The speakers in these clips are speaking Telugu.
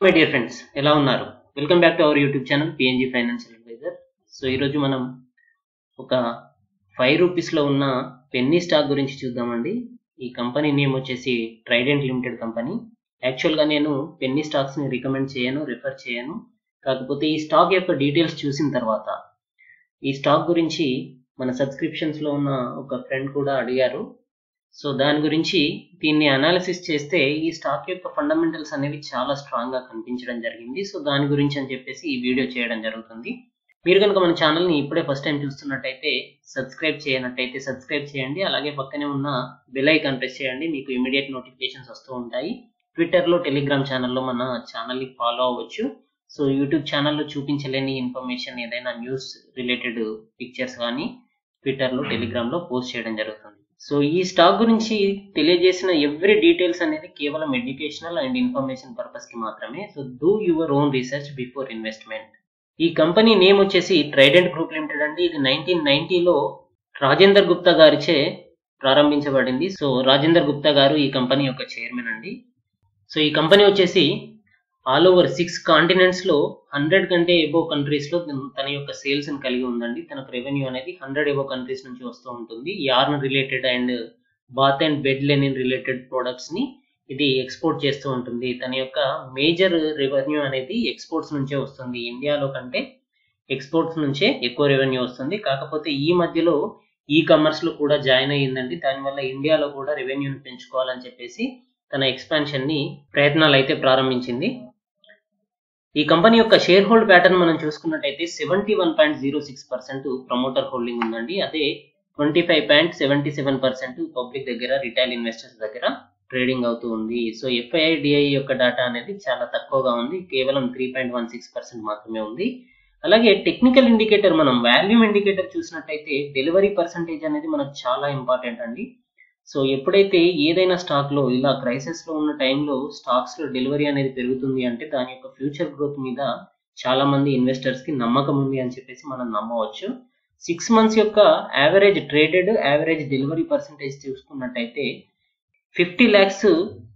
మై డియర్ ఫ్రెండ్స్ ఎలా ఉన్నారు welcome back to our YouTube channel PNG financial advisor so ఈరోజు మనం ఒక ఫైవ్ రూపీస్లో ఉన్న పెన్నీ స్టాక్ గురించి చూద్దామండి ఈ కంపెనీ నేమ్ వచ్చేసి ట్రైడెంట్ లిమిటెడ్ కంపెనీ యాక్చువల్గా నేను పెన్నీ స్టాక్స్ని రికమెండ్ చేయను రిఫర్ చేయను కాకపోతే ఈ స్టాక్ యొక్క డీటెయిల్స్ చూసిన తర్వాత ఈ స్టాక్ గురించి మన సబ్స్క్రిప్షన్స్లో ఉన్న ఒక ఫ్రెండ్ కూడా అడిగారు సో దాని గురించి దీన్ని అనాలిసిస్ చేస్తే ఈ స్టాక్ యొక్క ఫండమెంటల్స్ అనేవి చాలా స్ట్రాంగ్ గా కనిపించడం జరిగింది సో దాని గురించి అని చెప్పేసి ఈ వీడియో చేయడం జరుగుతుంది మీరు కనుక మన ఛానల్ని ఇప్పుడే ఫస్ట్ టైం చూస్తున్నట్టయితే సబ్స్క్రైబ్ చేయనట్టయితే సబ్స్క్రైబ్ చేయండి అలాగే పక్కనే ఉన్న బెల్ ఐకాన్ ప్రెస్ చేయండి మీకు ఇమీడియట్ నోటిఫికేషన్స్ వస్తూ ఉంటాయి ట్విట్టర్లో టెలిగ్రామ్ ఛానల్లో మన ఛానల్ని ఫాలో అవ్వచ్చు సో యూట్యూబ్ ఛానల్లో చూపించలేని ఇన్ఫర్మేషన్ ఏదైనా న్యూస్ రిలేటెడ్ పిక్చర్స్ కానీ ట్విట్టర్లో టెలిగ్రామ్లో పోస్ట్ చేయడం జరుగుతుంది సో ఈ స్టాక్ గురించి తెలియజేసిన ఎవ్రీ డీటెయిల్స్ అనేది కేవలం ఎడ్యుకేషనల్ అండ్ ఇన్ఫర్మేషన్ పర్పస్ కి మాత్రమే so do your own research before investment ఈ కంపెనీ నేమ్ వచ్చేసి ట్రైడెంట్ గ్రూప్ లిమిటెడ్ అండి ఇది నైన్టీన్ నైన్టీలో రాజేందర్ గుప్తా గారిచే ప్రారంభించబడింది సో రాజేందర్ గుప్తా గారు ఈ కంపెనీ యొక్క చైర్మన్ అండి సో ఈ కంపెనీ వచ్చేసి ఆల్ ఓవర్ సిక్స్ కాంటినెంట్స్ లో హండ్రెడ్ కంటే ఎబో కంట్రీస్ లో తన యొక్క సేల్స్ ని కలిగి ఉందండి తనకు రెవెన్యూ అనేది హండ్రెడ్ ఎబో కంట్రీస్ నుంచి వస్తూ ఉంటుంది yarn related and bath and bed linen related products ని ఇది ఎక్స్పోర్ట్ చేస్తూ ఉంటుంది తన యొక్క మేజర్ రెవెన్యూ అనేది ఎక్స్పోర్ట్స్ నుంచే వస్తుంది ఇండియాలో కంటే ఎక్స్పోర్ట్స్ నుంచే ఎక్కువ రెవెన్యూ వస్తుంది కాకపోతే ఈ మధ్యలో ఈ కామర్స్ లో కూడా జాయిన్ అయ్యిందండి దానివల్ల ఇండియాలో కూడా రెవెన్యూని పెంచుకోవాలని చెప్పేసి తన ఎక్స్పాన్షన్ ని ప్రయత్నాలు అయితే ప్రారంభించింది ఈ కంపెనీ యొక్క షేర్ హోల్డ్ ప్యాటర్న్ మనం చూసుకున్నట్టయితే seventy one point zero six percent promoter holding ఉందండి అదే twenty five point seventy seven percent public దగ్గర రిటైల్ ఇన్వెస్టర్స్ దగ్గర ట్రేడింగ్ అవుతూ ఉంది సో ఎఫ్ఐఐడిఐ యొక్క డేటా అనేది చాలా తక్కువగా ఉంది కేవలం three point one six percent మాత్రమే ఉంది అలాగే టెక్నికల్ ఇండికేటర్ మనం వాల్యూమ్ ఇండికేటర్ చూసినట్టయితే డెలివరీ పర్సంటేజ్ అనేది మనకు చాలా ఇంపార్టెంట్ అండి సో ఎప్పుడైతే ఏదైనా స్టాక్ లో ఇలా క్రైసిస్ లో ఉన్న టైంలో స్టాక్స్ లో డెలివరీ అనేది పెరుగుతుంది అంటే దాని యొక్క ఫ్యూచర్ గ్రోత్ మీద చాలా మంది ఇన్వెస్టర్స్ కి నమ్మకం ఉంది అని చెప్పేసి మనం నమ్మవచ్చు సిక్స్ మంత్స్ యొక్క average traded average delivery percentage చూసుకున్నట్టయితే fifty lakhs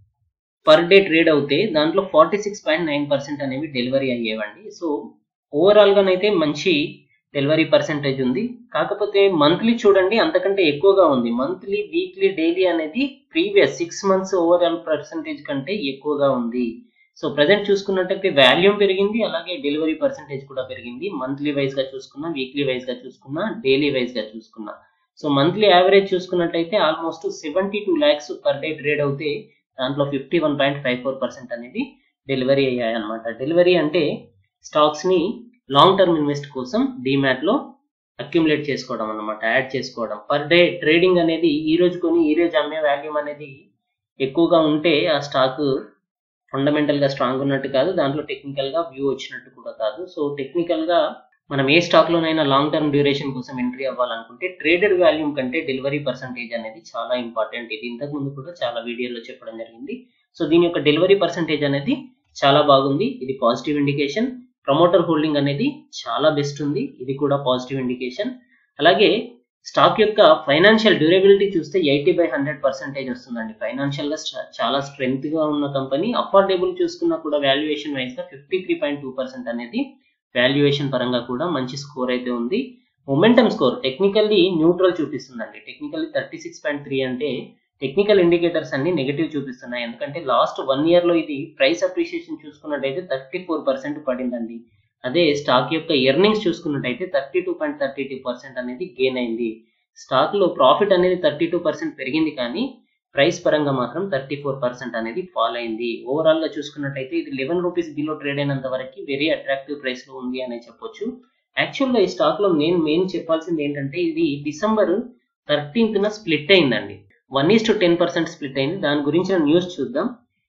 per day trade అవుతే దాంట్లో forty six point nine percent అనేవి డెలివరీ అయ్యేవండి సో ఓవరాల్ గానైతే మంచి డెలివరీ పర్సెంటేజ్ ఉంది కాకపోతే మంత్లీ చూడండి అంతకంటే ఎక్కువగా ఉంది మంత్లీ వీక్లీ డైలీ అనేది previous six months overall percentage కంటే ఎక్కువగా ఉంది సో ప్రజెంట్ చూసుకున్నట్టయితే వాల్యూమ్ పెరిగింది అలాగే డెలివరీ పర్సంటేజ్ కూడా పెరిగింది మంత్లీ వైజ్ గా చూసుకున్నా వీక్లీ వైజ్ గా చూసుకున్నా డైలీ వైజ్ గా చూసుకున్నా సో మంత్లీ యావరేజ్ చూసుకున్నట్టయితే almost seventy two lakhs per day trade అవుతే దాంట్లో fifty one point five four percent అనేది డెలివరీ అయ్యాయి అనమాట డెలివరీ అంటే స్టాక్స్ ని లాంగ్ టర్మ్ ఇన్వెస్ట్ కోసం డిమాట్ లో అక్యుములేట్ చేసుకోవడం అనమాట యాడ్ చేసుకోవడం పర్ డే ట్రేడింగ్ అనేది ఈ రోజు కొని ఈ రోజు అమ్మే వాల్యూమ్ అనేది ఎక్కువగా ఉంటే ఆ స్టాక్ ఫండమెంటల్ గా స్ట్రాంగ్ ఉన్నట్టు కాదు దాంట్లో టెక్నికల్ గా వ్యూ వచ్చినట్టు కూడా కాదు సో టెక్నికల్ గా మనం ఏ స్టాక్ లోనైనా లాంగ్ టర్మ్ డ్యూరేషన్ కోసం ఎంట్రీ అవ్వాలనుకుంటే ట్రేడెడ్ వాల్యూమ్ కంటే డెలివరీ పర్సంటేజ్ అనేది చాలా ఇంపార్టెంట్ ఇది ఇంతకు ముందు కూడా చాలా వీడియోలో చెప్పడం జరిగింది సో దీని యొక్క డెలివరీ పర్సంటేజ్ అనేది చాలా బాగుంది ఇది పాజిటివ్ ఇండికేషన్ ప్రమోటర్ హోల్డింగ్ అనేది చాలా బెస్ట్ ఉంది ఇది కూడా పాజిటివ్ ఇండికేషన్ అలాగే స్టాక్ యొక్క ఫైనాన్షియల్ డ్యూరబిలిటీ చూస్తే ఎయిటీ బై హండ్రెడ్ పర్సెంటేజ్ వస్తుందండి ఫైనాన్షియల్ గా చాలా స్ట్రెంగ్త్ గా ఉన్న కంపెనీ అఫోర్డబుల్ చూసుకున్నా కూడా వాల్యుయేషన్ వైజ్ గా fifty three point two percent అనేది వాల్యుయేషన్ పరంగా కూడా మంచి స్కోర్ అయితే ఉంది మొమెంటమ్ స్కోర్ టెక్నికల్లీ న్యూట్రల్ చూపిస్తుందండి technically thirty six point three అంటే టెక్నికల్ ఇండికేటర్స్ అన్ని నెగిటివ్ చూపిస్తున్నాయి ఎందుకంటే లాస్ట్ వన్ ఇయర్ లో ఇది ప్రైస్ అప్రిషియేషన్ చూసుకున్నట్టయితే థర్టీ ఫోర్ పర్సెంట్ పడిందండి అదే స్టాక్ యొక్క ఎర్నింగ్స్ చూసుకున్నట్టయితే thirty two point thirty two percent అనేది గెయిన్ అయింది స్టాక్ లో ప్రాఫిట్ అనేది థర్టీ టూ పర్సెంట్ పెరిగింది కానీ ప్రైస్ పరంగా మాత్రం థర్టీ ఫోర్ పర్సెంట్ అనేది ఫాల్ అయింది ఓవరాల్ గా చూసుకున్నట్టయితే ఇది లెవెన్ రూపీస్ బిలో ట్రేడ్ అయినంత వరకు వెరీ అట్రాక్టివ్ ప్రైస్ లో ఉంది అనే చెప్పొచ్చు యాక్చువల్ గా ఈ స్టాక్ లో నేను మెయిన్ చెప్పాల్సింది ఏంటంటే ఇది డిసెంబర్ థర్టీన్త్ న స్ప్లిట్ అయిందండి one is to ten percent split అయింది దాని గురించిన న్యూస్ చూద్దాం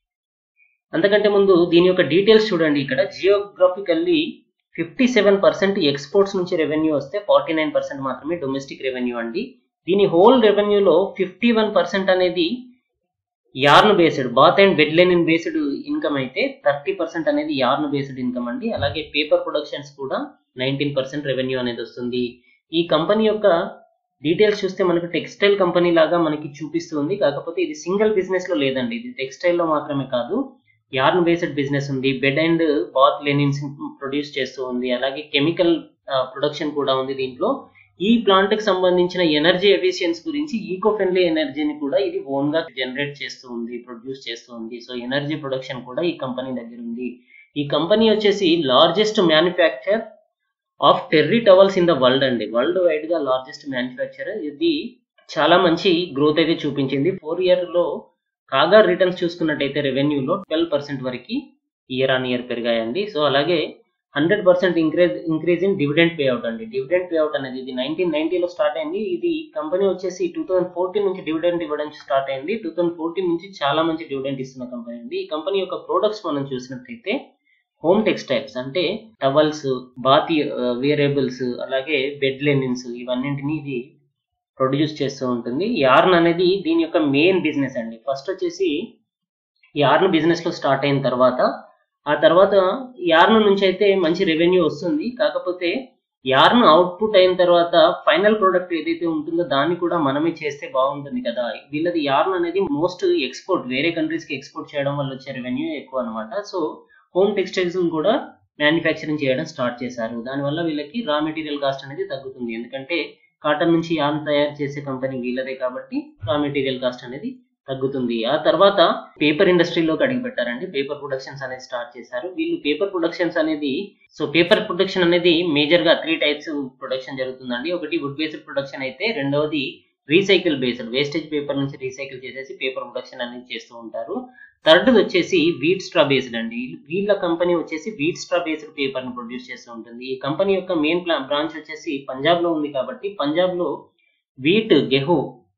అంతకంటే ముందు దీని యొక్క డీటెయిల్స్ చూడండి ఇక్కడ geographically fifty seven percent exports నుంచి రెవెన్యూ వస్తే ఫార్టీ నైన్ పర్సెంట్ మాత్రమే డొమెస్టిక్ రెవెన్యూ అండి దీని హోల్ రెవెన్యూలో ఫిఫ్టీ వన్ పర్సెంట్ అనేది yarn based bath and bed linen based income అయితే థర్టీ పర్సెంట్ అనేది యార్న్ బేస్డ్ ఇన్కమ్ అండి అలాగే పేపర్ ప్రొడక్షన్స్ కూడా నైన్టీన్ పర్సెంట్ రెవెన్యూ అనేది వస్తుంది ఈ కంపెనీ యొక్క డీటెయిల్స్ చూస్తే మనకు టెక్స్టైల్ కంపెనీ లాగా మనకి చూపిస్తుంది కాకపోతే ఇది సింగిల్ బిజినెస్ లో లేదండి ఇది టెక్స్టైల్ లో మాత్రమే కాదు యార్న్ బేస్డ్ బిజినెస్ ఉంది bed and bath linens produce చేస్తూ ఉంది అలాగే కెమికల్ ప్రొడక్షన్ కూడా ఉంది దీంట్లో ఈ ప్లాంట్ కి సంబంధించిన ఎనర్జీ ఎఫిషియన్స్ గురించి ఈకో ఫ్రెండ్లీ ఎనర్జీని కూడా ఇది ఓన్ గా జనరేట్ చేస్తూ ఉంది ప్రొడ్యూస్ చేస్తూ ఉంది సో ఎనర్జీ ప్రొడక్షన్ కూడా ఈ కంపెనీ దగ్గర ఉంది ఈ కంపెనీ వచ్చేసి largest manufacture of terry towels in the world అండి వరల్డ్ వైడ్ గా లార్జెస్ట్ మ్యానుఫ్యాక్చర్ ఇది చాలా మంచి గ్రోత్ అయితే చూపించింది ఫోర్ ఇయర్ లో కాగా రిటర్న్స్ చూసుకున్నట్టయితే రెవెన్యూలో ట్వెల్వ్ పర్సెంట్ వరకు ఇయర్ ఆన్ ఇయర్ పెరిగాయండి సో అలాగే hundred percent increase increase in dividend payout అండి డివిడెంట్ పేఅవుట్ అనేది ఇది నైన్టీన్ నైన్టీలో స్టార్ట్ అయింది ఇది కంపెనీ వచ్చేసి టూ థౌసండ్ ఫోర్టీన్ నుంచి డివిడెంట్ ఇవ్వడం స్టార్ట్ అయింది టూ థౌసండ్ ఫోర్టీన్ నుంచి చాలా మంచి డివిడెంట్ ఇస్తున్న కంపెనీ అండి ఈ కంపెనీ యొక్క ప్రోడక్ట్స్ మనం చూసినట్లయితే హోమ్ టెక్స్టైల్స్ అంటే టవల్స్ బాతి వేరియబుల్స్ అలాగే బెడ్ లెనిన్స్ ఇవన్నింటినీ ఇది ప్రొడ్యూస్ చేస్తూ ఉంటుంది యార్న్ అనేది దీని యొక్క మెయిన్ బిజినెస్ అండి ఫస్ట్ వచ్చేసి యార్న్ బిజినెస్ లో స్టార్ట్ అయిన తర్వాత ఆ తర్వాత యార్న్ నుంచి అయితే మంచి రెవెన్యూ వస్తుంది కాకపోతే యార్న్ అవుట్పుట్ అయిన తర్వాత ఫైనల్ ప్రోడక్ట్ ఏదైతే ఉంటుందో దాన్ని కూడా మనమే చేస్తే బాగుంటుంది కదా వీళ్ళది యార్న్ అనేది మోస్ట్ ఎక్స్పోర్ట్ వేరే కంట్రీస్ కి ఎక్స్పోర్ట్ చేయడం వల్ల వచ్చే రెవెన్యూ ఎక్కువ అనమాట సో హోమ్ టెక్స్టైల్స్ కూడా మ్యానుఫ్యాక్చరింగ్ చేయడం స్టార్ట్ చేశారు దానివల్ల వీళ్ళకి రా మెటీరియల్ కాస్ట్ అనేది తగ్గుతుంది ఎందుకంటే కాటన్ నుంచి యార్న్ తయారు చేసే కంపెనీ వీళ్ళదే కాబట్టి రా మెటీరియల్ కాస్ట్ అనేది తగ్గుతుంది ఆ తర్వాత పేపర్ ఇండస్ట్రీలోకి అడిగి పెట్టారండి పేపర్ ప్రొడక్షన్స్ అనేది స్టార్ట్ చేశారు వీళ్ళు పేపర్ ప్రొడక్షన్స్ అనేది సో పేపర్ ప్రొడక్షన్ అనేది మేజర్ గా త్రీ టైప్స్ ప్రొడక్షన్ జరుగుతుందండి ఒకటి వుడ్ బేస్డ్ ప్రొడక్షన్ అయితే రెండవది రీసైకిల్ బేస్డ్ వేస్టేజ్ పేపర్ నుంచి రీసైకిల్ చేసేసి పేపర్ ప్రొడక్షన్ అనేది చేస్తూ ఉంటారు థర్డ్ వచ్చేసి వీట్ స్ట్రా బేస్డ్ అండి వీళ్ళ కంపెనీ వచ్చేసి వీట్ స్ట్రా బేస్డ్ పేపర్ ని ప్రొడ్యూస్ చేస్తూ ఉంటుంది ఈ కంపెనీ యొక్క మెయిన్ బ్రాంచ్ వచ్చేసి పంజాబ్ లో ఉంది కాబట్టి పంజాబ్ లో వీట్ గెహు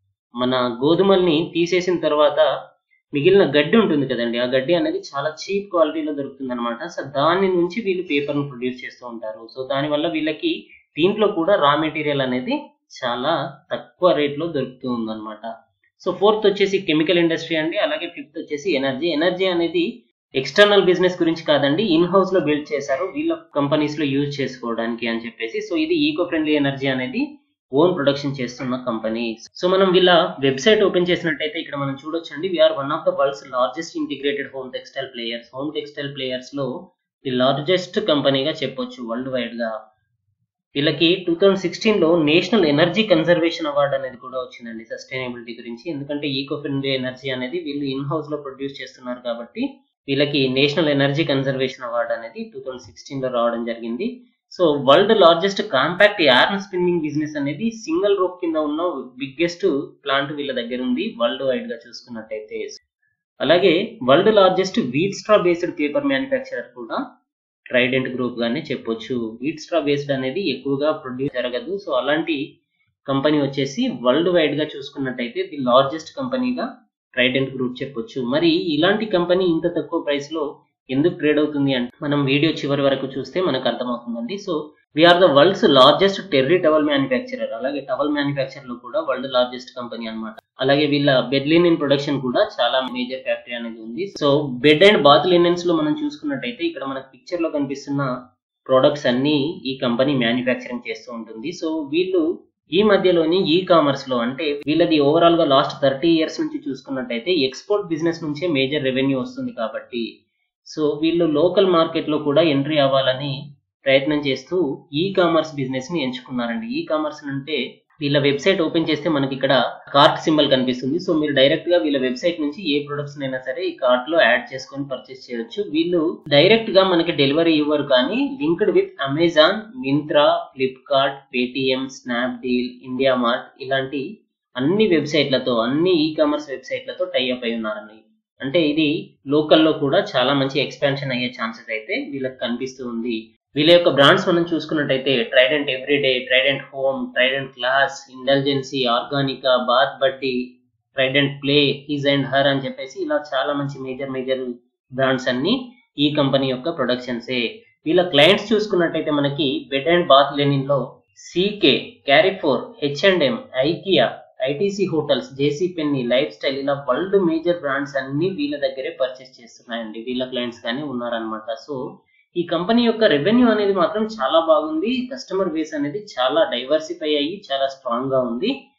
మన గోధుమల్ని తీసేసిన తర్వాత మిగిలిన గడ్డి ఉంటుంది కదండి ఆ గడ్డి అనేది చాలా చీప్ క్వాలిటీలో దొరుకుతుంది అనమాట సో దాని నుంచి వీళ్ళు పేపర్ ను ప్రొడ్యూస్ చేస్తూ ఉంటారు సో దానివల్ల వీళ్ళకి దీంట్లో కూడా రా మెటీరియల్ అనేది చాలా తక్కువ రేట్ లో దొరుకుతూ ఉందన్నమాట సో ఫోర్త్ వచ్చేసి కెమికల్ ఇండస్ట్రీ అండి అలాగే ఫిఫ్త్ వచ్చేసి ఎనర్జీ ఎనర్జీ అనేది ఎక్స్టర్నల్ బిజినెస్ గురించి కాదండి ఇన్ హౌస్ లో బిల్డ్ చేశారు వీళ్ళ కంపెనీస్ లో యూజ్ చేసుకోవడానికి అని చెప్పేసి సో ఇది ఈకో ఫ్రెండ్లీ ఎనర్జీ అనేది ఓన్ ప్రొడక్షన్ చేస్తున్న కంపెనీ సో మనం వీళ్ళ వెబ్సైట్ ఓపెన్ చేసినట్టయితే ఇక్కడ మనం చూడొచ్చండి we're one of the world's largest integrated home textile players home textile players లో ది లార్జెస్ట్ కంపెనీగా చెప్పొచ్చు వరల్డ్ వైడ్ గా వీళ్ళకి టూ థౌజండ్ సిక్స్టీన్ లో నేషనల్ ఎనర్జీ కన్జర్వేషన్ అవార్డు అనేది కూడా వచ్చిందండి సస్టైనబిలిటీ గురించి ఎందుకంటే ఈకో ఫ్రెండ్లీ ఎనర్జీ అనేది వీళ్ళు ఇన్ హౌస్ లో ప్రొడ్యూస్ చేస్తున్నారు కాబట్టి వీళ్ళకి నేషనల్ ఎనర్జీ కన్జర్వేషన్ అవార్డు అనేది టూ థౌజండ్ సిక్స్టీన్ లో రావడం జరిగింది so world largest compact yarn spinning business అనేది సింగిల్ రోప్ కింద ఉన్న బిగ్గెస్ట్ ప్లాంట్ వీళ్ళ దగ్గర ఉంది వరల్డ్ వైడ్ గా చూసుకున్నట్టయితే అలాగే world largest wheat straw based paper manufacturer కూడా ట్రైడెంట్ గ్రూప్ గానే చెప్పొచ్చు వీట్ స్ట్రా బేస్డ్ అనేది ఎక్కువగా ప్రొడ్యూస్ జరగదు సో అలాంటి కంపెనీ వచ్చేసి వరల్డ్ వైడ్ గా చూసుకున్నట్టయితే ది లార్జెస్ట్ కంపెనీగా ట్రైడెంట్ గ్రూప్ చెప్పొచ్చు మరి ఇలాంటి కంపెనీ ఇంత తక్కువ ప్రైస్ లో ఎందుకు ట్రేడ్ అవుతుంది అంటే మనం వీడియో చివరి వరకు చూస్తే మనకు అర్థమవుతుందండి so we're the world's largest terry towel manufacturer అలాగే టవల్ మ్యానుఫ్యాక్చర్ లో కూడా వరల్డ్ లార్జెస్ట్ కంపెనీ అనమాట అలాగే వీళ్ళ బెడ్ లినెన్ ప్రొడక్షన్ కూడా చాలా మేజర్ ఫ్యాక్టరీ అనేది ఉంది so bed and bath linens లో మనం చూసుకున్నట్టయితే ఇక్కడ మనకు పిక్చర్ లో కనిపిస్తున్న ప్రొడక్ట్స్ అన్ని ఈ కంపెనీ మ్యానుఫ్యాక్చరింగ్ చేస్తూ ఉంటుంది సో వీళ్ళు ఈ మధ్యలోని ఈ కామర్స్ లో అంటే వీళ్ళది ఓవరాల్ గా లాస్ట్ థర్టీ ఇయర్స్ నుంచి చూసుకున్నట్టయితే ఎక్స్పోర్ట్ బిజినెస్ నుంచే మేజర్ రెవెన్యూ వస్తుంది కాబట్టి సో వీళ్ళు లోకల్ మార్కెట్ లో కూడా ఎంట్రీ అవ్వాలని ప్రయత్నం చేస్తూ ఈ కామర్స్ బిజినెస్ ని ఎంచుకున్నారండి ఈ కామర్స్ అంటే వీళ్ళ వెబ్సైట్ ఓపెన్ చేస్తే మనకి ఇక్కడ కార్ట్ సింబల్ కనిపిస్తుంది సో మీరు డైరెక్ట్ గా వీళ్ళ వెబ్సైట్ నుంచి ఏ ప్రొడక్ట్స్ అయినా సరే ఈ కార్ట్ లో యాడ్ చేసుకొని పర్చేస్ చేయొచ్చు వీళ్ళు డైరెక్ట్ గా మనకి డెలివరీ ఇవ్వరు కానీ linked with Amazon Myntra Flipkart Paytm Snapdeal India mart ఇలాంటి అన్ని వెబ్సైట్లతో అన్ని ఈ కామర్స్ వెబ్సైట్లతో టైఅప్ అయి ఉన్నారండి అంటే ఇది లోకల్లో కూడా చాలా మంచి ఎక్స్పాన్షన్ అయ్యే ఛాన్సెస్ అయితే వీళ్ళకి కనిపిస్తూ ఉంది వీళ్ళ యొక్క బ్రాండ్స్ మనం చూసుకున్నట్టయితే Trident everyday Trident home Trident class intelligence Organica bath buddy Trident play his and her అని చెప్పేసి ఇలా చాలా మంచి మేజర్ మేజర్ బ్రాండ్స్ అన్ని ఈ కంపెనీ యొక్క ప్రొడక్షన్సే వీళ్ళ క్లయింట్స్ చూసుకున్నట్టయితే మనకి బెడ్ అండ్ బాత్ లెనిన్ లో CK Carrefour H and M IKEA ITC hotels JC Penney life style ఇలా వరల్డ్ మేజర్ బ్రాండ్స్ అన్ని వీళ్ళ దగ్గరే పర్చేస్ చేస్తున్నాయండి వీళ్ళ క్లయింట్స్ కానీ ఉన్నారనమాట సో ఈ కంపెనీ యొక్క రెవెన్యూ అనేది మాత్రం చాలా బాగుంది కస్టమర్ బేస్ అనేది చాలా డైవర్సిఫై అయ్యి చాలా స్ట్రాంగ్ గా ఉంది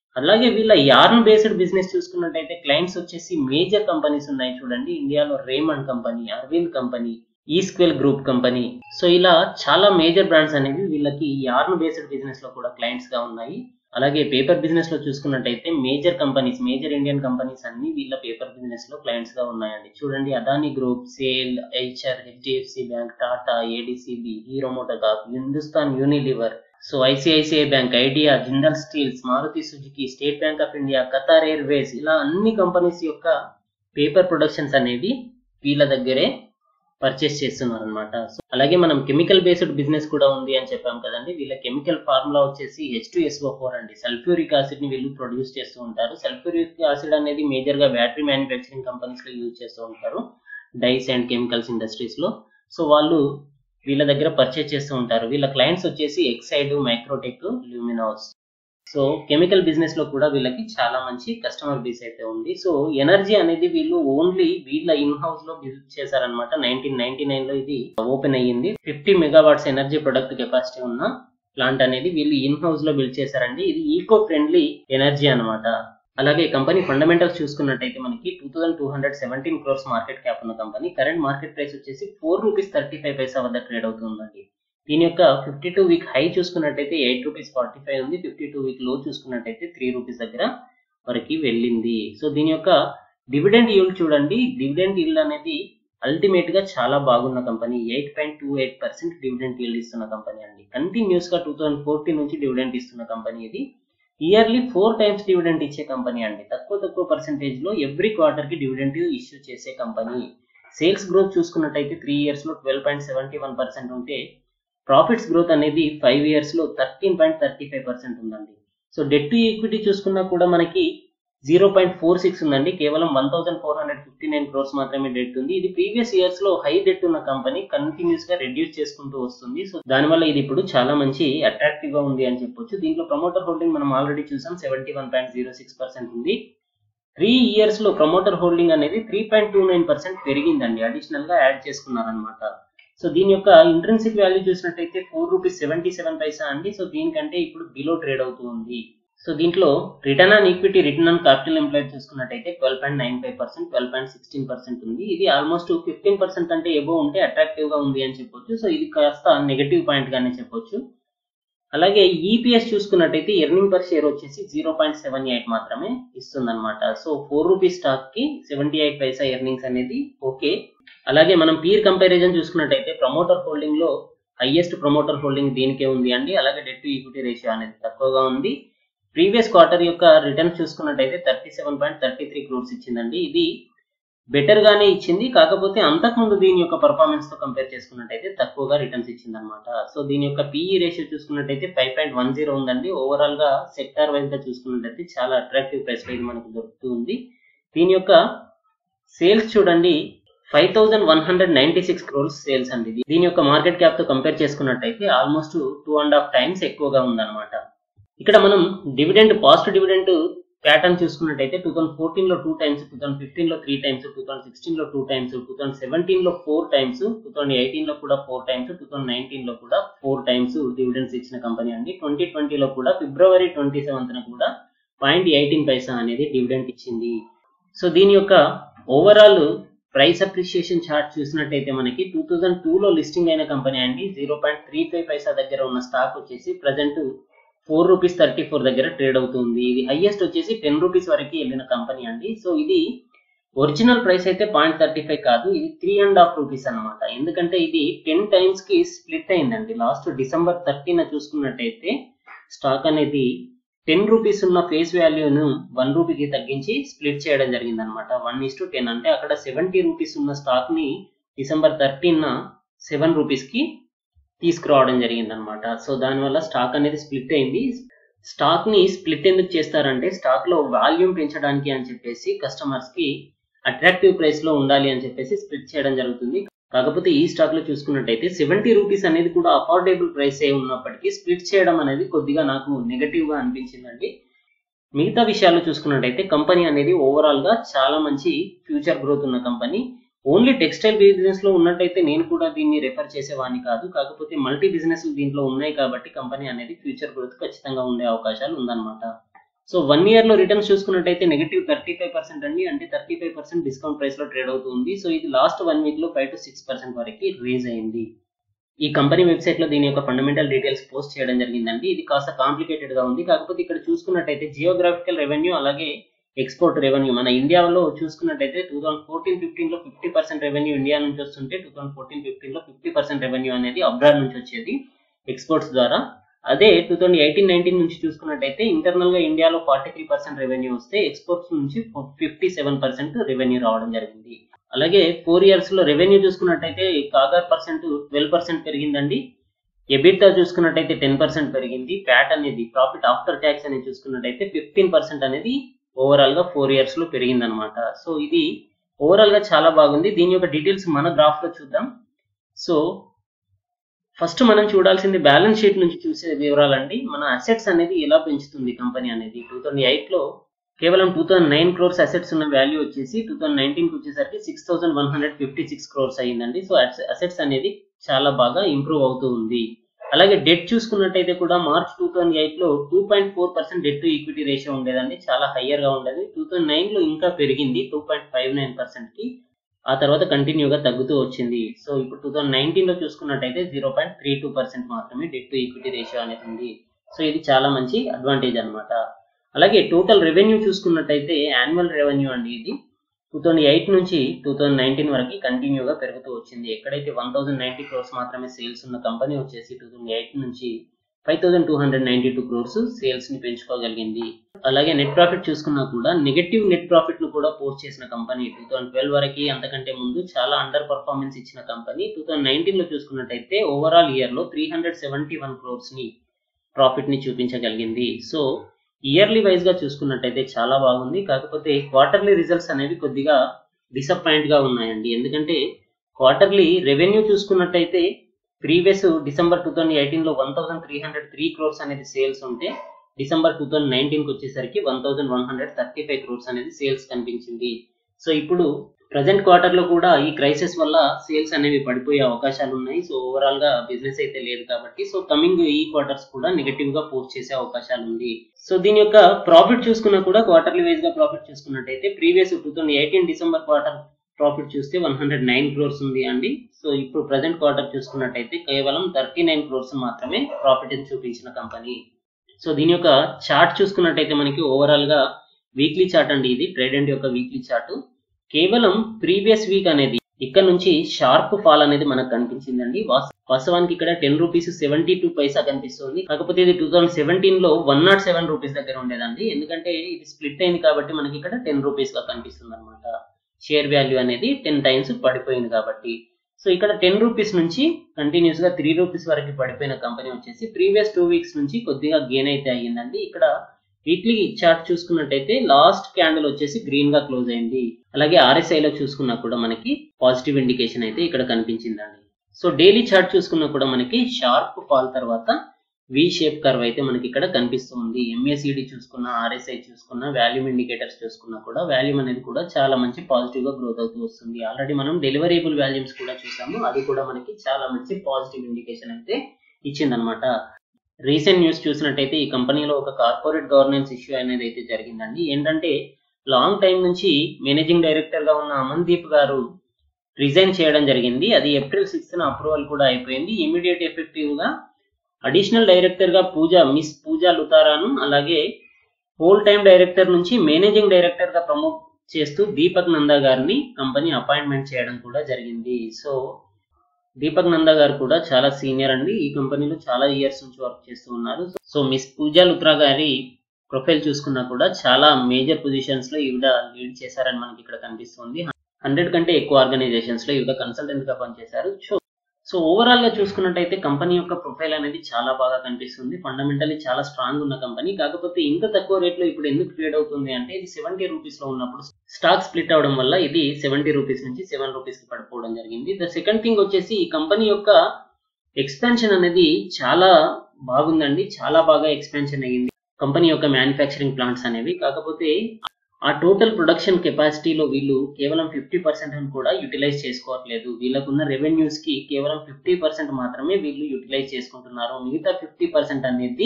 అలాగే వీళ్ళ యార్న్ బేస్డ్ బిజినెస్ చూసుకున్నట్టయితే క్లయింట్స్ వచ్చేసి మేజర్ కంపెనీస్ ఉన్నాయి చూడండి ఇండియాలో Raymond company Arvind company Esquel group company so ఇలా చాలా మేజర్ బ్రాండ్స్ అనేవి వీళ్ళకి యార్న్ బేస్డ్ బిజినెస్ లో కూడా క్లయింట్స్ గా ఉన్నాయి అలాగే పేపర్ బిజినెస్ లో చూసుకున్నట్టయితే major companies major Indian companies అన్ని వీళ్ళ పేపర్ బిజినెస్ లో క్లయింట్స్ గా ఉన్నాయండి చూడండి Adani group SAIL HR HDFC bank Tata ADCB Hero MotoCorp Hindustan Unilever so ICICI bank Idea Jindal steels Maruti Suzuki State bank of India Qatar airways ఇలా అన్ని కంపెనీస్ యొక్క పేపర్ ప్రొడక్షన్స్ అనేవి వీళ్ళ దగ్గరే పర్చేస్ చేస్తున్నారు అనమాట సో అలాగే మనం కెమికల్ బేస్డ్ బిజినెస్ కూడా ఉంది అని చెప్పాం కదండి వీళ్ళ కెమికల్ ఫార్ములా వచ్చేసి హెచ్ టు ఎస్ఓ ఫోర్ అండి సల్ఫ్యూరిక్ యాసిడ్ ని వీళ్ళు ప్రొడ్యూస్ చేస్తూ ఉంటారు సల్ఫ్యూరిక్ యాసిడ్ అనేది మేజర్ గా బ్యాటరీ మ్యానుఫ్యాక్చరింగ్ కంపెనీస్ లో యూజ్ చేస్తూ ఉంటారు డైస్ అండ్ కెమికల్స్ ఇండస్ట్రీస్ లో సో వాళ్ళు వీళ్ళ దగ్గర పర్చేస్ చేస్తూ ఉంటారు వీళ్ళ క్లయింట్స్ వచ్చేసి Exide Microtek Luminous so chemical business లో కూడా వీళ్ళకి చాలా మంచి కస్టమర్ బేస్ అయితే ఉంది సో ఎనర్జీ అనేది వీళ్ళు ఓన్లీ వీళ్ళ ఇన్ హౌస్ లో బిల్డ్ చేశారనమాట నైన్టీన్ నైన్టీ నైన్ లో ఇది ఓపెన్ అయ్యింది fifty megawatts energy product capacity ఉన్న ప్లాంట్ అనేది వీళ్ళు ఇన్ హౌస్ లో బిల్డ్ చేశారండి ఇది ఈకో ఫ్రెండ్లీ ఎనర్జీ అనమాట అలాగే కంపెనీ ఫండమెంటల్స్ చూసుకున్నట్టయితే మనకి two thousand two hundred seventeen crores market cap ఉన్న కంపెనీ కరెంట్ మార్కెట్ ప్రైస్ వచ్చేసి four rupees thirty five paisa వద్ద ట్రేడ్ అవుతుందండి దీని యొక్క ఫిఫ్టీ టూ వీక్ హై చూసుకున్నట్టయితే ఎయిట్ రూపీస్ ఫార్టీ ఫైవ్ ఉంది ఫిఫ్టీ టూ వీక్ లో చూసుకున్నట్టయితే త్రీ రూపీస్ దగ్గర వరకు వెళ్ళింది సో దీని యొక్క డివిడెండ్ ఈల్డ్ చూడండి డివిడెండ్ ఈల్డ్ అనేది అల్టిమేట్ గా చాలా బాగున్న company eight point two eight percent dividend yield ఇస్తున్న కంపెనీ అండి కంటిన్యూస్ గా టూ థౌసండ్ ఫోర్టీన్ నుంచి డివిడెండ్ ఇస్తున్న కంపెనీ ఇది ఇయర్లీ ఫోర్ టైమ్స్ డివిడెంట్ ఇచ్చే కంపెనీ అండి తక్కువ తక్కువ పర్సెంటేజ్ లో ఎవ్రీ క్వార్టర్ కి డివిడెంట్ ఇష్యూ చేసే కంపెనీ సేల్స్ గ్రోత్ చూసుకున్నట్టయితే త్రీ ఇయర్స్ లో twelve point seventy one percent ఉంటే ప్రాఫిట్స్ గ్రోత్ అనేది ఫైవ్ ఇయర్స్ లో thirteen point thirty five percent ఉందండి సో డెట్ టు ఈక్విటీ చూసుకున్నా కూడా మనకి జీరో పాయింట్ ఫోర్ సిక్స్ ఉందండి కేవలం one thousand four hundred fifty nine crores మాత్రమే డెట్ ఉంది ఇది ప్రీవియస్ ఇయర్స్ లో హై డెట్ ఉన్న కంపెనీ కంటిన్యూస్ గా రెడ్యూస్ చేసుకుంటూ వస్తుంది సో దానివల్ల ఇది ఇప్పుడు చాలా మంచి అట్రాక్టివ్ గా ఉంది అని చెప్పొచ్చు దీంట్లో ప్రమోటర్ హోల్డింగ్ మనం ఆల్రెడీ చూసాం seventy one point zero six percent ఉంది త్రీ ఇయర్స్ లో ప్రమోటర్ హోల్డింగ్ అనేది three point two nine percent పెరిగిందండి అడిషనల్ గా యాడ్ చేసుకున్నారనమాట సో దీని యొక్క ఇంట్రెన్సిక్ వాల్యూ చూసినట్టయితే four rupees seventy seven paisa అండి సో దీనికంటే ఇప్పుడు బిలో ట్రేడ్ అవుతూ ఉంది సో దీంట్లో return on equity return on capital employ చూసుకున్నట్టయితే twelve point nine five percent twelve point sixteen percent ఉంది ఇది ఆల్మోస్ట్ ఫిఫ్టీన్ పర్సెంట్ కంటే ఎబో ఉంటే అట్రాక్టివ్ గా ఉంది అని చెప్పొచ్చు సో ఇది కాస్త నెగటివ్ పాయింట్ గానే చెప్పొచ్చు అలాగే ఈపీఎస్ చూసుకున్నట్టయితే ఎర్నింగ్ పర్ షేర్ వచ్చేసి జీరో పాయింట్ సెవెన్ ఎయిట్ మాత్రమే ఇస్తుందన్నమాట సో ఫోర్ రూపీస్ స్టాక్ కి సెవెంటీ ఎయిట్ పైసా ఎర్నింగ్స్ అనేది ఓకే అలాగే మనం పీర్ కంపారిజన్ చూసుకున్నట్టయితే ప్రమోటర్ హోల్డింగ్ లో హైయెస్ట్ ప్రమోటర్ హోల్డింగ్ దీనికే ఉంది అండి అలాగే డెట్ టు ఈక్విటీ రేషియో అనేది తక్కువగా ఉంది ప్రీవియస్ క్వార్టర్ యొక్క రిటర్న్స్ చూసుకున్నట్టయితే thirty seven point thirty three crores ఇచ్చిందండి ఇది బెటర్ గానే ఇచ్చింది కాకపోతే అంతకుముందు దీని యొక్క పర్ఫార్మెన్స్ తో కంపేర్ చేసుకున్నట్టయితే తక్కువగా రిటర్న్స్ ఇచ్చింది అనమాట సో దీని యొక్క పీఈ రేషియో చూసుకున్నట్టయితే ఫైవ్ పాయింట్ వన్ జీరో ఉందండి ఓవరాల్ గా సెక్టార్ వైజ్ గా చూసుకున్నట్టయితే చాలా అట్రాక్టివ్ ప్రైస్ లో ఇది మనకు దొరుకుతుంది దీని యొక్క సేల్స్ చూడండి five thousand one hundred ninety six crores sales అండి ఇది. దీని యొక్క మార్కెట్ క్యాప్ తో కంపేర్ చేసుకున్నట్టయితే almost two and half times ఎక్కువగా ఉందన్నమాట ఇక్కడ మనం డివిడెండ్ పాస్ట్ డివిడెండ్ ప్యాటర్న్ చూసుకున్నట్టయితే టూ థౌసండ్ ఫోర్టీన్ లో two times two thousand fifteen లో three times two thousand sixteen లో two times two thousand seventeen లో four times two thousand eighteen లో కూడా four times two thousand nineteen లో కూడా ఫోర్ టైమ్స్ డివిడెండ్స్ ఇచ్చిన కంపెనీ అండి ట్వంటీ ట్వంటీలో కూడా ఫిబ్రవరి ట్వంటీ సెవెంత్ కూడా పాయింట్ ఎయిటీన్ పైసా అనేది డివిడెంట్ ఇచ్చింది సో దీని యొక్క ఓవరాల్ ప్రైస్ అప్రిషియేషన్ చార్ట్ చూసినట్టయితే మనకి టూ థౌజండ్ టూలో లిస్టింగ్ అయిన కంపెనీ అండి zero point three five paisa దగ్గర ఉన్న స్టాక్ వచ్చేసి present four rupees thirty four దగ్గర ట్రేడ్ అవుతుంది ఇది హైయెస్ట్ వచ్చేసి టెన్ రూపీస్ వరకు వెళ్ళిన కంపెనీ అండి సో ఇది ఒరిజినల్ ప్రైస్ అయితే పాయింట్ థర్టీ ఫైవ్ కాదు ఇది త్రీ అండ్ హాఫ్ రూపీస్ అనమాట ఎందుకంటే ఇది టెన్ టైమ్స్ కి స్ప్లిట్ అయిందండి లాస్ట్ డిసెంబర్ థర్టీన చూసుకున్నట్టయితే స్టాక్ అనేది టెన్ రూపీస్ ఉన్న ఫేస్ వాల్యూను వన్ రూపీకి తగ్గించి స్ప్లిట్ చేయడం జరిగింది అనమాట వన్ ఇస్ టు టెన్ అంటే అక్కడ సెవెంటీ రూపీస్ ఉన్న స్టాక్ ని డిసెంబర్ థర్టీన్ సెవెన్ రూపీస్ కి తీసుకురావడం జరిగింది అనమాట సో దానివల్ల స్టాక్ అనేది స్ప్లిట్ అయింది స్టాక్ ని స్ప్లిట్ ఎందుకు చేస్తారంటే స్టాక్ లో వాల్యూమ్ పెంచడానికి అని చెప్పేసి కస్టమర్స్ కి అట్రాక్టివ్ ప్రైస్ లో ఉండాలి అని చెప్పేసి స్ప్లిట్ చేయడం జరుగుతుంది కాకపోతే ఈ స్టాక్ లో చూసుకున్నట్టయితే సెవెంటీ రూపీస్ అనేది కూడా అఫోర్డబుల్ ప్రైస్ ఏ ఉన్నప్పటికీ స్ప్లిట్ చేయడం అనేది కొద్దిగా నాకు నెగటివ్ గా అనిపించిందండి మిగతా విషయాలు చూసుకున్నట్టయితే కంపెనీ అనేది ఓవరాల్ గా చాలా మంచి ఫ్యూచర్ గ్రోత్ ఉన్న కంపెనీ ఓన్లీ టెక్స్టైల్ బిజినెస్ లో ఉన్నట్టయితే నేను కూడా దీన్ని రెఫర్ చేసేవాడిని కాదు కాకపోతే మల్టీ బిజినెస్ దీంట్లో ఉన్నాయి కాబట్టి కంపెనీ అనేది ఫ్యూచర్ గ్రోత్ ఖచ్చితంగా ఉండే అవకాశాలు ఉందన్నమాట సో వన్ ఇయర్ లో రిటర్న్స్ చూసుకున్నట్టయితే నెగిటివ్ థర్టీ ఫైవ్ పర్సెంట్ అండి అంటే thirty five percent discount price లో ట్రేడ్ అవుతుంది సో ఇది లాస్ట్ వన్ వీక్ లో ఫైవ్ టు సిక్స్ పర్సెంట్ వరకు రేజ్ అయింది ఈ కంపెనీ వెబ్సైట్ లో దీని యొక్క ఫండమెంటల్ డీటెయిల్స్ పోస్ట్ చేయడం జరిగిందండి ఇది కాస్త కాంప్లికేటెడ్ గా ఉంది కాకపోతే ఇక్కడ చూసుకున్నట్టయితే జియోగ్రాఫికల్ రెవెన్యూ అలాగే ఎక్స్పోర్ట్ రెవెన్యూ మన ఇండియాలో చూసుకున్నట్టయితే టూ థౌసండ్ ఫోర్టీన్ ఫిఫ్టీన్ లో ఫిఫ్టీ పర్సెంట్ రెవెన్యూ ఇండియా నుంచి వస్తుంటే టూ థౌసండ్ ఫోర్టీన్ ఫిఫ్టీన్ లో ఫిఫ్టీ పర్సెంట్ రెవెన్యూ అనేది అబ్రాడ్ నుంచి వచ్చేది ఎక్స్పోర్ట్స్ ద్వారా అదే టూ థౌసండ్ ఎయిటీన్ నైన్టీన్ నుంచి చూసుకున్నట్టయితే ఇంటర్నల్ గా ఇండియాలో ఫార్టీ త్రీ పర్సెంట్ రెవెన్యూ వస్తే ఎక్స్పోర్ట్స్ నుంచి ఫిఫ్టీ సెవెన్ పర్సెంట్ రెవెన్యూ రావడం జరిగింది అలాగే ఫోర్ ఇయర్స్ లో రెవెన్యూ చూసుకున్నట్టయితే కాగార్ పర్సెంట్ ట్వెల్వ్ పర్సెంట్ పెరిగిందండి ఎబిటా చూసుకున్నట్టయితే టెన్ పర్సెంట్ పెరిగింది ప్యాట్ అనేది ప్రాఫిట్ ఆఫ్టర్ ట్యాక్స్ అనేది చూసుకున్నట్టయితే ఫిఫ్టీన్ పర్సెంట్ అనేది ఓవరాల్ గా ఫోర్ ఇయర్స్ లో పెరిగింది అనమాట సో ఇది ఓవరాల్ గా చాలా బాగుంది దీని యొక్క డీటెయిల్స్ మన గ్రాఫ్ లో చూద్దాం సో ఫస్ట్ మనం చూడాల్సింది బ్యాలెన్స్ షీట్ నుంచి చూసే వివరాలండి మన అసెట్స్ అనేది ఎలా పెంచుతుంది కంపెనీ అనేది టూ థౌసండ్ ఎయిట్ లో కేవలం two thousand nine crores assets ఉన్న వాల్యూ వచ్చేసి టూ థౌసండ్ నైన్టీన్ వచ్చేసరికి six thousand one hundred fifty six crores అయ్యిందండి సో అసెట్స్ అనేది చాలా బాగా ఇంప్రూవ్ అవుతూ ఉంది అలాగే డెట్ చూసుకున్నట్టయితే కూడా మార్చ్ టూ థౌసండ్ ఎయిట్ లో two point four percent debt to equity ratio ఉండేదండి చాలా హయ్యర్ గా ఉండేది టూ థౌసండ్ నైన్ లో ఇంకా పెరిగింది two point five nine percent కి ఆ తర్వాత కంటిన్యూగా తగ్గుతూ వచ్చింది సో ఇప్పుడు టూ థౌసండ్ నైన్టీన్ లో చూసుకున్నట్టయితే zero point three two percent మాత్రమే డెట్ టు ఈక్విటీ రేషియో అనేది ఉంది సో ఇది చాలా మంచి అడ్వాంటేజ్ అనమాట అలాగే టోటల్ రెవెన్యూ చూసుకున్నట్టయితే యాన్యువల్ రెవెన్యూ అండి ఇది టూ థౌసండ్ ఎయిట్ నుంచి టూ థౌసండ్ నైన్టీన్ వరకు కంటిన్యూగా పెరుగుతూ వచ్చింది ఎక్కడైతే వన్ థౌసండ్ నైన్టీ క్రోర్స్ మాత్రమే సేల్స్ ఉన్న కంపెనీ వచ్చేసి టూ థౌసండ్ ఎయిట్ నుంచి five thousand two hundred ninety two crores sales ని పెంచుకోగలిగింది అలాగే నెట్ ప్రాఫిట్ చూసుకున్నా కూడా నెగటివ్ నెట్ ప్రాఫిట్ ను కూడా పోస్ట్ చేసిన కంపెనీ టూ థౌసండ్ ట్వెల్వ్ వరకు అంతకంటే ముందు చాలా అండర్ పర్ఫార్మెన్స్ ఇచ్చిన కంపెనీ టూ థౌసండ్ నైన్టీన్ లో చూసుకున్నట్టయితే ఓవరాల్ ఇయర్ లో three hundred seventy one crores ని ప్రాఫిట్ ని చూపించగలిగింది సో ఇయర్లీ వైజ్ గా చూసుకున్నట్టయితే చాలా బాగుంది కాకపోతే క్వార్టర్లీ రిజల్ట్స్ అనేవి కొద్దిగా డిసప్పాయింట్ గా ఉన్నాయండి ఎందుకంటే క్వార్టర్లీ రెవెన్యూ చూసుకున్నట్టయితే previous December two thousand eighteen లో one thousand three hundred three crores అనేది సేల్స్ ఉంటే డిసెంబర్ టూ థౌసండ్ నైన్టీన్ కి వచ్చేసరికి one thousand one hundred thirty five crores అనేది సేల్స్ కనిపించింది సో ఇప్పుడు ప్రజెంట్ క్వార్టర్ లో కూడా ఈ క్రైసిస్ వల్ల సేల్స్ అనేవి పడిపోయే అవకాశాలు ఉన్నాయి సో ఓవరాల్ గా బిజినెస్ అయితే లేదు కాబట్టి సో కమింగ్ ఈ క్వార్టర్స్ కూడా నెగటివ్ గా పోస్ట్ చేసే అవకాశాలు ఉంది సో దీని యొక్క ప్రాఫిట్ చూసుకున్నా కూడా క్వార్టర్లీ వైజ్ గా ప్రాఫిట్ చూసుకున్నట్టయితే previous two thousand eighteen December quarter profit చూస్తే వన్ హండ్రెడ్ నైన్ క్రోర్స్ ఉంది అండి సో ఇప్పుడు ప్రజెంట్ క్వార్టర్ చూసుకున్నట్టయితే కేవలం థర్టీ నైన్ క్రోర్స్ మాత్రమే ప్రాఫిట్ చూపించిన కంపెనీ సో దీని యొక్క చార్ట్ చూసుకున్నట్టయితే మనకి ఓవరాల్ గా వీక్లీ చార్ట్ అండి ఇది ట్రేడెంట్ యొక్క వీక్లీ చార్ట్ కేవలం ప్రీవియస్ వీక్ అనేది ఇక్కడ నుంచి షార్ప్ ఫాల్ అనేది మనకు కనిపించిందండి వాస్తవానికి ఇక్కడ ten rupees seventy two paisa కనిపిస్తుంది కాకపోతే ఇది టూ థౌసండ్ సెవెంటీన్ లో వన్ నాట్ సెవెన్ రూపీస్ దగ్గర ఉండేదండి ఎందుకంటే ఇది స్ప్లిట్ అయింది కాబట్టి మనకి ఇక్కడ టెన్ రూపీస్ గా కనిపిస్తుంది అనమాట షేర్ వాల్యూ అనేది టెన్ టైమ్స్ పడిపోయింది కాబట్టి సో ఇక్కడ టెన్ రూపీస్ నుంచి కంటిన్యూస్ గా త్రీ రూపీస్ వరకు పడిపోయిన కంపెనీ వచ్చేసి ప్రీవియస్ టూ వీక్స్ నుంచి కొద్దిగా గెయిన్ అయితే అయ్యిందండి ఇక్కడ వీక్లీ చార్ట్ చూసుకున్నట్టయితే లాస్ట్ క్యాండిల్ వచ్చేసి గ్రీన్ గా క్లోజ్ అయింది అలాగే ఆర్ఎస్ఐ లో చూసుకున్నా కూడా మనకి పాజిటివ్ ఇండికేషన్ అయితే ఇక్కడ కనిపించిందండి సో డైలీ చార్ట్ చూసుకున్నా కూడా మనకి షార్ప్ ఫాల్ తర్వాత వి షేప్ కర్వ్ అయితే మనకి ఇక్కడ కనిపిస్తుంది ఎంఏసిడి చూసుకున్న ఆర్ఎస్ఐ చూసుకున్న వాల్యూమ్ ఇండికేటర్స్ చూసుకున్నా కూడా వాల్యూమ్ అనేది కూడా చాలా మంచి పాజిటివ్ గా గ్రోత్ అవుతూ వస్తుంది ఆల్రెడీ మనం డెలివరేబుల్ వాల్యూమ్స్ కూడా చూసాము అది కూడా మనకి చాలా మంచి పాజిటివ్ ఇండికేషన్ అయితే ఇచ్చిందనమాట రీసెంట్ న్యూస్ చూసినట్టయితే ఈ కంపెనీలో ఒక కార్పొరేట్ గవర్నెన్స్ ఇష్యూ అనేది అయితే జరిగిందండి ఏంటంటే లాంగ్ టైం నుంచి మేనేజింగ్ డైరెక్టర్ గా ఉన్న అమన్దీప్ గారు రిజైన్ చేయడం జరిగింది అది ఏప్రిల్ సిక్స్త్ అప్రూవల్ కూడా అయిపోయింది ఇమీడియట్ ఎఫెక్టివ్ గా అడిషనల్ డైరెక్టర్ గా పూజ మిస్ పూజా లుతారాను అలాగే హోల్ టైం డైరెక్టర్ నుంచి మేనేజింగ్ డైరెక్టర్ గా ప్రమోట్ చేస్తూ దీపక్ నందా గారిని కంపెనీ అపాయింట్మెంట్ చేయడం కూడా జరిగింది సో దీపక్ నందా గారు కూడా చాలా సీనియర్ అండి ఈ కంపెనీలో చాలా ఇయర్స్ నుంచి వర్క్ చేస్తూ ఉన్నారు సో మిస్ పూజా లుత్రా గారి ప్రొఫైల్ చూసుకున్నా కూడా చాలా మేజర్ పొజిషన్స్ లో ఈవిడ లీడ్ చేశారని మనకి ఇక్కడ కనిపిస్తుంది హండ్రెడ్ కంటే ఎక్కువ ఆర్గనైజేషన్స్ లో ఈవిడ కన్సల్టెంట్ గా పనిచేశారు సో సో ఓవరాల్ గా చూసుకున్నట్టయితే కంపెనీ యొక్క ప్రొఫైల్ అనేది చాలా బాగా కనిపిస్తుంది ఫండమెంటల్లీ చాలా స్ట్రాంగ్ ఉన్న కంపెనీ కాకపోతే ఇంత తక్కువ రేట్ లో ఇప్పుడు ఎందుకు ట్రేడ్ అవుతుంది అంటే ఇది సెవెంటీ రూపీస్ లో ఉన్నప్పుడు స్టాక్ స్ప్లిట్ అవడం వల్ల ఇది సెవెంటీ రూపీస్ నుంచి సెవెన్ రూపీస్ కి పడిపోవడం జరిగింది ద సెకండ్ థింగ్ వచ్చేసి ఈ కంపెనీ యొక్క ఎక్స్పాన్షన్ అనేది చాలా బాగుందండి చాలా బాగా ఎక్స్పాన్షన్ అయ్యింది కంపెనీ యొక్క మ్యానుఫ్యాక్చరింగ్ ప్లాంట్స్ అనేవి కాకపోతే ఆ టోటల్ ప్రొడక్షన్ కెపాసిటీలో వీళ్ళు కేవలం ఫిఫ్టీ పర్సెంట్ అని కూడా యూటిలైజ్ చేసుకోవట్లేదు వీళ్ళకున్న రెవెన్యూస్ కి కేవలం ఫిఫ్టీ పర్సెంట్ మాత్రమే వీళ్ళు యూటిలైజ్ చేసుకుంటున్నారు మిగతా ఫిఫ్టీ పర్సెంట్ అనేది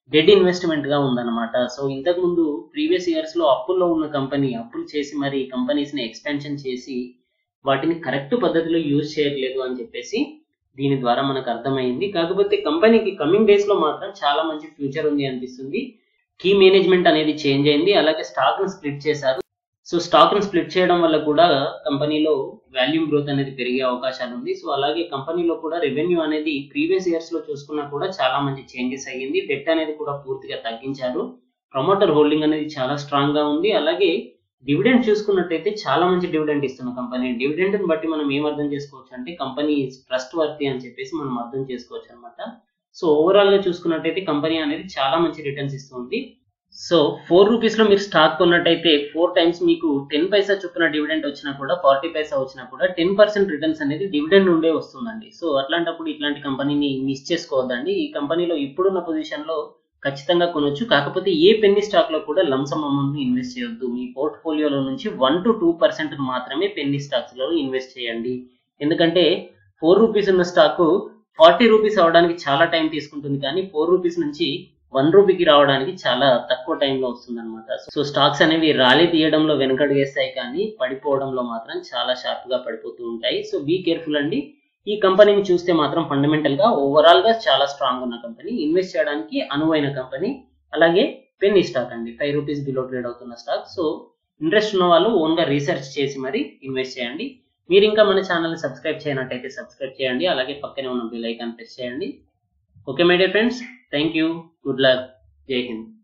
డెడ్ ఇన్వెస్ట్మెంట్ గా ఉందన్నమాట సో ఇంతకు ముందు ప్రీవియస్ ఇయర్స్ లో అప్పుల్లో ఉన్న కంపెనీ అప్పులు చేసి మరి కంపెనీస్ ని ఎక్స్పాన్షన్ చేసి వాటిని కరెక్ట్ పద్ధతిలో యూజ్ చేయట్లేదు అని చెప్పేసి దీని ద్వారా మనకు అర్థమైంది కాకపోతే కంపెనీకి కమింగ్ డేస్ లో మాత్రం చాలా మంచి ఫ్యూచర్ ఉంది అనిపిస్తుంది కీ మేనేజ్మెంట్ అనేది చేంజ్ అయింది అలాగే స్టాక్ ను స్ప్లిట్ చేశారు సో స్టాక్ ను స్ప్లిట్ చేయడం వల్ల కూడా కంపెనీలో వాల్యూమ్ గ్రోత్ అనేది పెరిగే అవకాశాలు ఉంది సో అలాగే కంపెనీలో కూడా రెవెన్యూ అనేది ప్రీవియస్ ఇయర్స్ లో చూసుకున్నా కూడా చాలా మంచి చేంజెస్ అయ్యింది డెట్ అనేది కూడా పూర్తిగా తగ్గించారు ప్రమోటర్ హోల్డింగ్ అనేది చాలా స్ట్రాంగ్ గా ఉంది అలాగే డివిడెండ్ చూసుకున్నట్టయితే చాలా మంచి డివిడెండ్ ఇస్తున్న కంపెనీ డివిడెండ్ ని బట్టి మనం ఏం అర్థం చేసుకోవచ్చు అంటే కంపెనీ ట్రస్ట్ వర్తి అని చెప్పేసి మనం అర్థం చేసుకోవచ్చు అనమాట సో ఓవరాల్ గా చూసుకున్నట్టయితే కంపెనీ అనేది చాలా మంచి రిటర్న్స్ ఇస్తుంది సో ఫోర్ రూపీస్ లో మీరు స్టాక్ కొన్నట్టయితే ఫోర్ టైమ్స్ మీకు టెన్ పైసా చొప్పున డివిడెండ్ వచ్చినా కూడా ఫార్టీ పైసా వచ్చినా కూడా టెన్ పర్సెంట్ రిటర్న్స్ అనేది డివిడెండ్ నుండే వస్తుందండి సో అట్లాంటప్పుడు ఇట్లాంటి కంపెనీని మిస్ చేసుకోవద్దండి ఈ కంపెనీలో ఇప్పుడున్న పొజిషన్ లో ఖచ్చితంగా కొనొచ్చు కాకపోతే ఏ పెన్నీ స్టాక్ లో కూడా లంసమ్ అమౌంట్ ని ఇన్వెస్ట్ చేయొద్దు మీ పోర్ట్ఫోలియోలో నుంచి వన్ టు టూ పర్సెంట్ మాత్రమే పెన్నీ స్టాక్స్ లో ఇన్వెస్ట్ చేయండి ఎందుకంటే ఫోర్ రూపీస్ ఉన్న స్టాక్ ఫార్టీ రూపీస్ అవడానికి చాలా టైం తీసుకుంటుంది కానీ ఫోర్ రూపీస్ నుంచి వన్ రూపీకి రావడానికి చాలా తక్కువ టైంలో వస్తుంది అనమాట సో స్టాక్స్ అనేవి ర్యాలీ తీయడంలో వెనకడుగేస్తాయి కానీ పడిపోవడంలో మాత్రం చాలా షార్ప్ గా పడిపోతూ ఉంటాయి సో బీ కేర్ఫుల్ అండి ఈ కంపెనీని చూస్తే మాత్రం ఫండమెంటల్ గా ఓవరాల్ గా చాలా స్ట్రాంగ్ ఉన్న కంపెనీ ఇన్వెస్ట్ చేయడానికి అనువైన కంపెనీ అలాగే పెన్నీ స్టాక్ అండి ఫైవ్ రూపీస్ బిలో ట్రేడ్ అవుతున్న స్టాక్ సో ఇంట్రెస్ట్ ఉన్న వాళ్ళు ఓన్ గా రీసెర్చ్ చేసి మరి ఇన్వెస్ట్ చేయండి మీరు ఇంకా మన ఛానల్ సబ్స్క్రైబ్ చేయనట్టయితే సబ్స్క్రైబ్ చేయండి అలాగే పక్కనే ఉన్న బెల్ ఐకాన్ ప్రెస్ చేయండి okay my dear friends thank you good luck Jai Hind